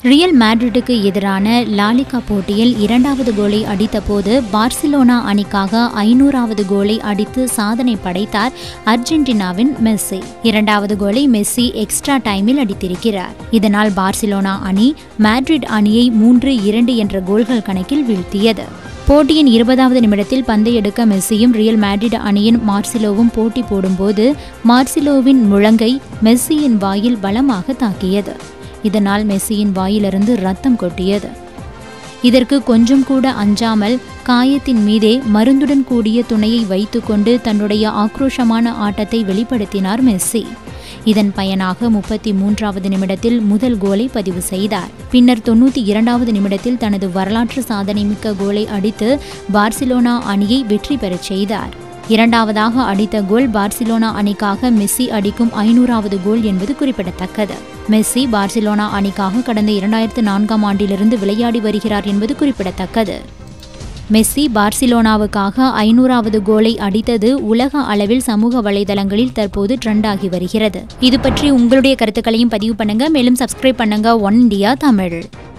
real மேட்ரிட்டுக்கு எதிரான La Liga போட்டியில் இரண்டாவது கோலை அடித்தபோது பார்சிலோனா அணிக்காக ஐநூறாவது கோலை அடித்து சாதனை படைத்தார் அர்ஜென்டினாவின் மெஸ்ஸி இரண்டாவது கோலை மெஸ்ஸி எக்ஸ்ட்ரா டைமில் அடித்திருக்கிறார் இதனால் பார்சிலோனா அணி மேட்ரிட் அணியை மூன்று இரண்டு என்ற கோல்கள் கணக்கில் வீழ்த்தியது போட்டியின் இருபதாவது நிமிடத்தில் பந்தை எடுக்க மெஸ்ஸியும் ரியல் மேட்ரிட் அணியின் மார்சிலோவும் போட்டி போடும்போது மார்சிலோவின் முழங்கை மெஸ்ஸியின் வாயில் பலமாக தாக்கியது இதனால் மெஸ்ஸியின் வாயிலிருந்து ரத்தம் கொட்டியது இதற்கு கொஞ்சம் கூட அஞ்சாமல் காயத்தின் மீதே மருந்துடன் கூடிய துணையை வைத்துக்கொண்டு தன்னுடைய ஆக்ரோஷமான ஆட்டத்தை வெளிப்படுத்தினார் மெஸ்ஸி இதன் பயனாக முப்பத்தி மூன்றாவது நிமிடத்தில் முதல் கோலை பதிவு செய்தார் பின்னர் தொண்ணூற்றி இரண்டாவது நிமிடத்தில் தனது வரலாற்று சாதனைமிக்க கோலை அடித்து பார்சிலோனா அணியை வெற்றி பெறச் செய்தார் இரண்டாவதாக அடித்த கோல் பார்சிலோனா அணிக்காக மெஸ்ஸி அடிக்கும் ஐநூறாவது கோல் என்பது குறிப்பிடத்தக்கது மெஸ்ஸி பார்சிலோனா அணிக்காக கடந்த இரண்டாயிரத்து நான்காம் ஆண்டிலிருந்து விளையாடி வருகிறார் என்பது குறிப்பிடத்தக்கது மெஸ்ஸி பார்சிலோனாவுக்காக ஐநூறாவது கோலை அடித்தது உலக அளவில் சமூக வலைதளங்களில் தற்போது ட்ரெண்ட் ஆகி வருகிறது இது பற்றி உங்களுடைய கருத்துக்களையும் பதிவு பண்ணுங்க மேலும் சப்ஸ்கிரைப் பண்ணுங்க ஒன் இந்தியா தமிழ்